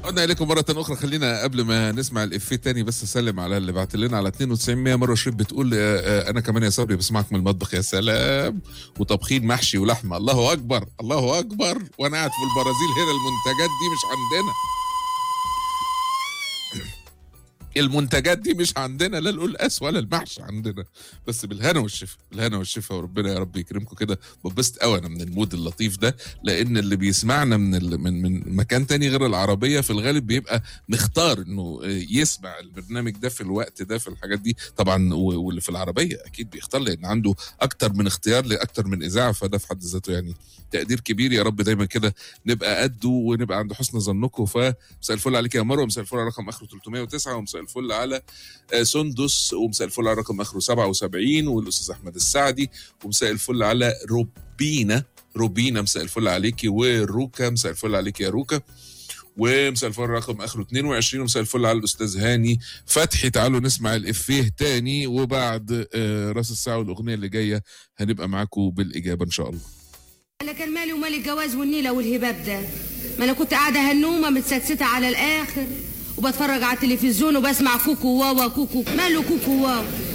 عدنا اليكم مره اخرى خلينا قبل ما نسمع الافيه تاني بس اسلم على اللي بعت لنا على 92 100 مره شريف بتقول آه، آه، انا كمان يا صبري بسمعك من المطبخ يا سلام وطبخين محشي ولحمه الله اكبر الله اكبر وانا قاعد في البرازيل هنا المنتجات دي مش عندنا المنتجات دي مش عندنا لا القلقاس ولا المحشي عندنا بس بالهنا والشفا بالهنا والشفا وربنا يا رب يكرمكم كده ببسط قوي انا من المود اللطيف ده لان اللي بيسمعنا من ال... من من مكان تاني غير العربيه في الغالب بيبقى مختار انه يسمع البرنامج ده في الوقت ده في الحاجات دي طبعا و- واللي في العربيه اكيد بيختار لان عنده اكتر من اختيار لاكتر من اذاعه فده في حد ذاته يعني تقدير كبير يا رب دايما كده نبقى قده ونبقى عند حسن ظنكم فمساء الفل عليك يا مروه مساء الفل على رقم اخره 309 ومساء الفل على آه، سندس ومساء الفل على رقم اخره 77 والاستاذ احمد السعدي ومساء الفل على روبينا روبينا مساء الفل عليكي وروكا مساء الفل عليكي يا روكا ومساء الفل رقم اخره 22 ومساء الفل على الاستاذ هاني فتحي تعالوا نسمع الافيه تاني وبعد آه، راس الساعه والاغنيه اللي جايه هنبقى معاكم بالاجابه ان شاء الله انا كان مالي ومال الجواز والنيله والهباب ده ما انا كنت قاعده هنومه متستته على الاخر وبتفرج على التلفزيون وبسمع كوكو واوا كوكو ماله كوكو واوا